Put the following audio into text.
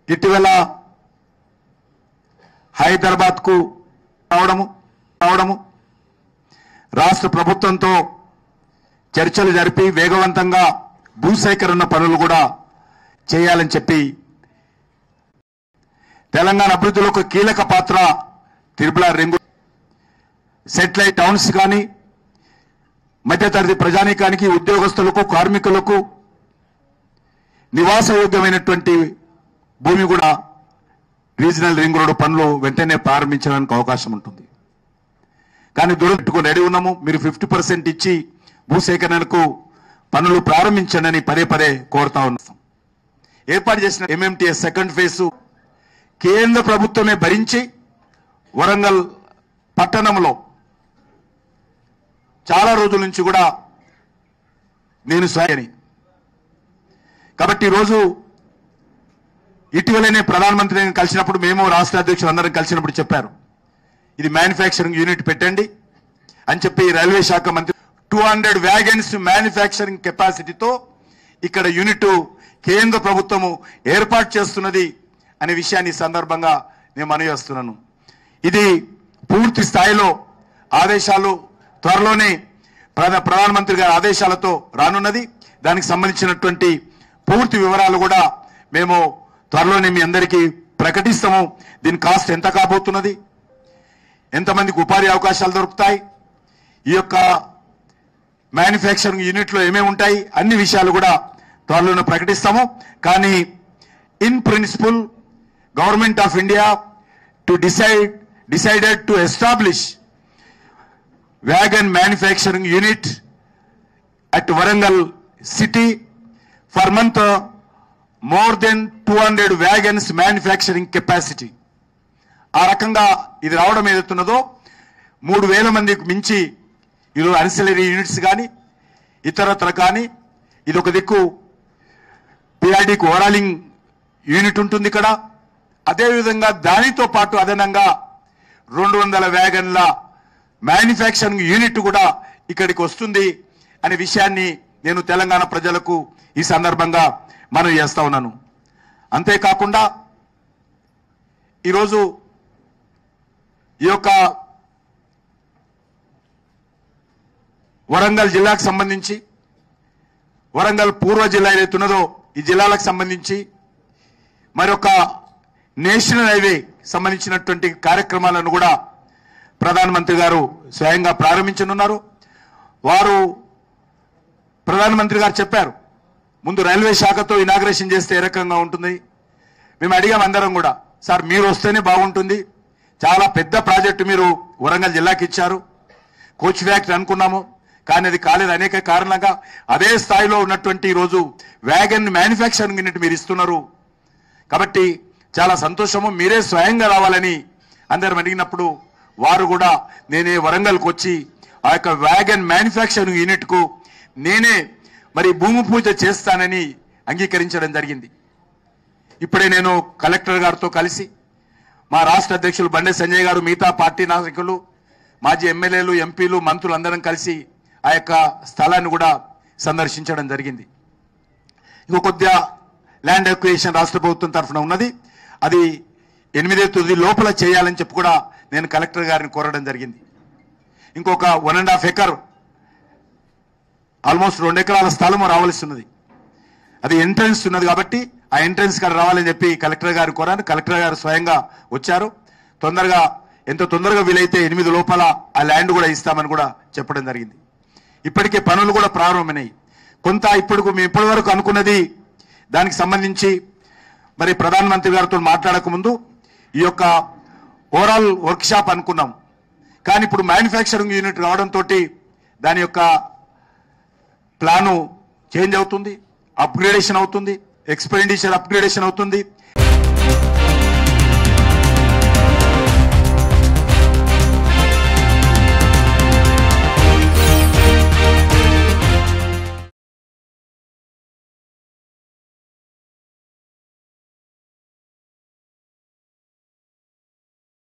ఇటీవల హైదరాబాద్కు రావడము రావడము రాష్ట్ర ప్రభుత్వంతో చర్చలు జరిపి వేగవంతంగా భూసేకరణ పనులు కూడా చేయాలని చెప్పి తెలంగాణ అభివృద్ధిలో ఒక కీలక పాత్ర తిరుమల రింగు సెటిలైట్ టౌన్స్ కానీ మధ్యతరగతి ప్రజానీకానికి ఉద్యోగస్తులకు కార్మికులకు నివాసయోగ్యమైనటువంటి భూమి కూడా రీజనల్ రింగ్ రోడ్డు పనులు వెంటనే ప్రారంభించడానికి అవకాశం ఉంటుంది కానీ దూరం రెడీ ఉన్నాము మీరు ఫిఫ్టీ పర్సెంట్ ఇచ్చి భూసేకరణకు పనులు ప్రారంభించండి పదే పదే కోరుతా ఉన్నాం ఏర్పాటు చేసిన ఎంఎంటీఎస్ సెకండ్ ఫేజ్ కేంద్ర ప్రభుత్వమే భరించి వరంగల్ పట్టణంలో చాలా రోజుల నుంచి కూడా నేను స్వయని కాబట్టి ఈరోజు ఇటీవలనే ప్రధానమంత్రిని కలిసినప్పుడు మేము రాష్ట్ర అధ్యక్షులు అందరం కలిసినప్పుడు చెప్పారు ఇది మ్యానుఫ్యాక్చరింగ్ యూనిట్ పెట్టండి అని చెప్పి రైల్వే శాఖ మంత్రి టూ హండ్రెడ్ వ్యాగన్స్ మ్యానుఫ్యాక్చరింగ్ కెపాసిటీతో ఇక్కడ యూనిట్ కేంద్ర ప్రభుత్వము ఏర్పాటు చేస్తున్నది అనే విషయాన్ని ఈ సందర్భంగా నేను మనవి చేస్తున్నాను ఇది పూర్తి స్థాయిలో ఆదేశాలు త్వరలోనే ప్రధా ప్రధానమంత్రి గారి ఆదేశాలతో రానున్నది దానికి సంబంధించినటువంటి పూర్తి వివరాలు కూడా మేము త్వరలోనే మీ అందరికీ ప్రకటిస్తాము దీని కాస్ట్ ఎంత కాబోతున్నది ఎంతమందికి ఉపాధి అవకాశాలు దొరుకుతాయి ఈ యొక్క మ్యానుఫ్యాక్చరింగ్ యూనిట్లో ఏమేమి ఉంటాయి అన్ని విషయాలు కూడా త్వరలోనే ప్రకటిస్తాము కానీ in principle government of India to decide decided to establish wagon manufacturing unit at Warangal city for month more then two hundred wagons manufacturing capacity ఆ రకంగా ఇది రావడం ఏదైతున్నదో మూడు వేల మందికి మించి ఈరోజు అన్సిలరీ యూనిట్స్ కానీ ఇతరత్ర కానీ ఇది ఒక దిక్కు పిఆర్డీకి ఓవరాలింగ్ యూనిట్ ఉంటుంది ఇక్కడ అదేవిధంగా దానితో పాటు అదనంగా రెండు వందల వ్యాగన్ల మ్యానుఫ్యాక్చరింగ్ యూనిట్ కూడా ఇక్కడికి వస్తుంది అనే విషయాన్ని నేను తెలంగాణ ప్రజలకు ఈ సందర్భంగా మనం చేస్తా ఉన్నాను అంతేకాకుండా ఈరోజు ఈ యొక్క వరంగల్ జిల్లాకు సంబంధించి వరంగల్ పూర్వ జిల్లా ఏదైతే ఉన్నదో ఈ జిల్లాలకు సంబంధించి మరొక నేషనల్ హైవే సంబంధించినటువంటి కార్యక్రమాలను కూడా ప్రధానమంత్రి గారు స్వయంగా ప్రారంభించనున్నారు వారు ప్రధానమంత్రి గారు చెప్పారు ముందు రైల్వే శాఖతో ఇనాగ్రేషన్ చేస్తే ఏ రకంగా ఉంటుంది మేము అడిగాం అందరం కూడా సార్ మీరు వస్తేనే బాగుంటుంది చాలా పెద్ద ప్రాజెక్టు మీరు వరంగల్ జిల్లాకి ఇచ్చారు కోచ్ ఫ్యాక్టరీ అనుకున్నాము కానీ అది కాలేదు అనేక కారణంగా అదే స్థాయిలో ఉన్నటువంటి ఈరోజు వ్యాగన్ మ్యానుఫ్యాక్చరింగ్ యూనిట్ మీరు ఇస్తున్నారు కాబట్టి చాలా సంతోషము మీరే స్వయంగా రావాలని అందరం అడిగినప్పుడు వారు కూడా నేనే వరంగల్కి వచ్చి ఆ యొక్క వ్యాగన్ మ్యానుఫ్యాక్చరింగ్ యూనిట్కు నేనే మరి భూమి పూజ చేస్తానని అంగీకరించడం జరిగింది ఇప్పుడే నేను కలెక్టర్ గారితో కలిసి మా రాష్ట్ర అధ్యక్షులు బండే సంజయ్ గారు మిగతా పార్టీ నాయకులు మాజీ ఎమ్మెల్యేలు ఎంపీలు మంత్రులు అందరం కలిసి ఆ యొక్క స్థలాన్ని కూడా సందర్శించడం జరిగింది ఇంకో కొద్దిగా ల్యాండ్ ఎక్విజిషన్ రాష్ట్ర ప్రభుత్వం తరఫున ఉన్నది అది ఎనిమిదే తొమ్మిది లోపల చేయాలని చెప్పి కూడా నేను కలెక్టర్ గారిని కోరడం జరిగింది ఇంకొక one and half acre almost రెండు ఎకరాల స్థలం రావాల్సి ఉన్నది అది ఎంట్రన్స్ ఉన్నది కాబట్టి ఆ ఎంట్రన్స్ కాడ రావాలని చెప్పి కలెక్టర్ గారు కోరాను కలెక్టర్ గారు స్వయంగా వచ్చారు తొందరగా ఎంత తొందరగా వీలైతే ఎనిమిది లోపల ఆ ల్యాండ్ కూడా ఇస్తామని కూడా చెప్పడం జరిగింది ఇప్పటికే పనులు కూడా ప్రారంభమైనాయి కొంత ఇప్పుడు మేము ఇప్పటి వరకు అనుకున్నది దానికి సంబంధించి మరి ప్రధానమంత్రి గారితో మాట్లాడక ముందు ఈ యొక్క ఓవరాల్ వర్క్ షాప్ అనుకున్నాం కానీ ఇప్పుడు మ్యానుఫ్యాక్చరింగ్ యూనిట్ రావడంతో దాని యొక్క ప్లాను చేంజ్ అవుతుంది అప్గ్రేడేషన్ అవుతుంది ఎక్స్పెండిచర్ అప్గ్రేడేషన్ అవుతుంది